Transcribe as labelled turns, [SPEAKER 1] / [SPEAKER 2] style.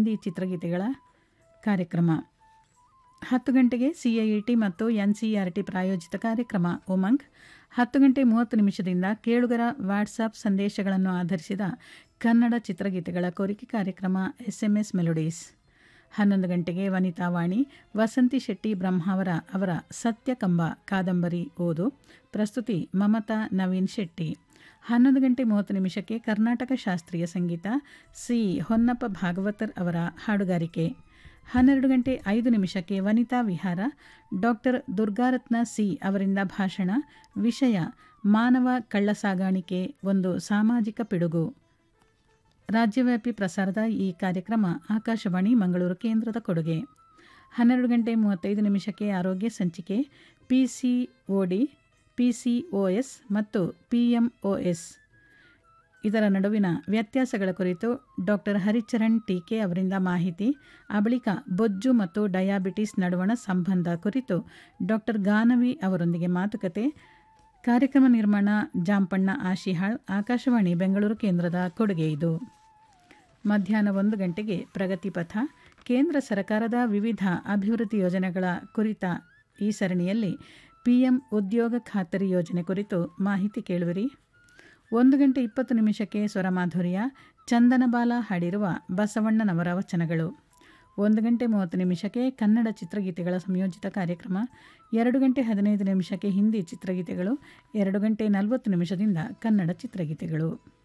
[SPEAKER 1] ಹಿಂದಿ ಚಿತ್ರಗೀತೆಗಳ ಕಾರ್ಯಕ್ರಮ ಹತ್ತು ಗಂಟೆಗೆ ಸಿಐಇಟಿ ಮತ್ತು ಎನ್ಸಿಇಆರ್ಟಿ ಪ್ರಾಯೋಜಿತ ಕಾರ್ಯಕ್ರಮ ಉಮಂಗ್ ಹತ್ತು ಗಂಟೆ ಮೂವತ್ತು ನಿಮಿಷದಿಂದ ಕೇಳುಗರ ವಾಟ್ಸಾಪ್ ಸಂದೇಶಗಳನ್ನು ಆಧರಿಸಿದ ಕನ್ನಡ ಚಿತ್ರಗೀತೆಗಳ ಕೋರಿಕೆ ಕಾರ್ಯಕ್ರಮ ಎಸ್ಎಂಎಸ್ ಮೆಲೋಡೀಸ್ ಹನ್ನೊಂದು ಗಂಟೆಗೆ ವನಿತಾವಾಣಿ ವಸಂತಿ ಶೆಟ್ಟಿ ಬ್ರಹ್ಮಾವರ ಅವರ ಸತ್ಯಕಂಬ ಕಾದಂಬರಿ ಓದು ಪ್ರಸ್ತುತಿ ಮಮತಾ ನವೀನ್ ಶೆಟ್ಟಿ ಹನ್ನೊಂದು ಗಂಟೆ ಮೂವತ್ತು ನಿಮಿಷಕ್ಕೆ ಕರ್ನಾಟಕ ಶಾಸ್ತ್ರೀಯ ಸಂಗೀತ ಸಿ ಹೊನ್ನಪ್ಪ ಭಾಗವತರ್ ಅವರ ಹಾಡುಗಾರಿಕೆ ಹನ್ನೆರಡು ಗಂಟೆ ಐದು ನಿಮಿಷಕ್ಕೆ ವನಿತಾ ವಿಹಾರ ಡಾಕ್ಟರ್ ದುರ್ಗಾರತ್ನ ಸಿ ಅವರಿಂದ ಭಾಷಣ ವಿಷಯ ಮಾನವ ಕಳ್ಳಸಾಗಾಣಿಕೆ ಒಂದು ಸಾಮಾಜಿಕ ಪಿಡುಗು ರಾಜ್ಯವ್ಯಾಪಿ ಪ್ರಸಾರದ ಈ ಕಾರ್ಯಕ್ರಮ ಆಕಾಶವಾಣಿ ಮಂಗಳೂರು ಕೇಂದ್ರದ ಕೊಡುಗೆ ಹನ್ನೆರಡು ಗಂಟೆ ಮೂವತ್ತೈದು ನಿಮಿಷಕ್ಕೆ ಆರೋಗ್ಯ ಸಂಚಿಕೆ ಪಿಸಿಒಡಿ ಪಿಸಿಒಎಸ್ ಮತ್ತು ಪಿಎಂಒಎಸ್ ಇದರ ನಡುವಿನ ವ್ಯತ್ಯಾಸಗಳ ಕುರಿತು ಡಾಕ್ಟರ್ ಹರಿಚರಣ್ ಟೀಕೆ ಅವರಿಂದ ಮಾಹಿತಿ ಆ ಬಳಿಕ ಬೊಜ್ಜು ಮತ್ತು ಡಯಾಬಿಟಿಸ್ ನಡುವಣ ಸಂಬಂಧ ಕುರಿತು ಡಾಕ್ಟರ್ ಗಾನವಿ ಅವರೊಂದಿಗೆ ಮಾತುಕತೆ ಕಾರ್ಯಕ್ರಮ ನಿರ್ಮಾಣ ಜಾಂಪಣ್ಣ ಆಶಿಹಾಳ್ ಆಕಾಶವಾಣಿ ಬೆಂಗಳೂರು ಕೇಂದ್ರದ ಕೊಡುಗೆ ಇದು ಮಧ್ಯಾಹ್ನ ಒಂದು ಗಂಟೆಗೆ ಪ್ರಗತಿಪಥ ಕೇಂದ್ರ ಸರ್ಕಾರದ ವಿವಿಧ ಅಭಿವೃದ್ಧಿ ಯೋಜನೆಗಳ ಕುರಿತ ಈ ಸರಣಿಯಲ್ಲಿ ಪಿಎಂ ಉದ್ಯೋಗ ಖಾತರಿ ಯೋಜನೆ ಕುರಿತು ಮಾಹಿತಿ ಕೇಳುವಿರಿ ಒಂದು ಗಂಟೆ ಇಪ್ಪತ್ತು ನಿಮಿಷಕ್ಕೆ ಸ್ವರಮಾಧುರ್ಯ ಚಂದನಬಾಲ ಹಾಡಿರುವ ಬಸವಣ್ಣನವರ ವಚನಗಳು ಒಂದು ಗಂಟೆ ಮೂವತ್ತು ನಿಮಿಷಕ್ಕೆ ಕನ್ನಡ ಚಿತ್ರಗೀತೆಗಳ ಸಂಯೋಜಿತ ಕಾರ್ಯಕ್ರಮ ಎರಡು ಗಂಟೆ ಹದಿನೈದು ನಿಮಿಷಕ್ಕೆ ಹಿಂದಿ ಚಿತ್ರಗೀತೆಗಳು ಎರಡು ಗಂಟೆ ನಲವತ್ತು ನಿಮಿಷದಿಂದ ಕನ್ನಡ ಚಿತ್ರಗೀತೆಗಳು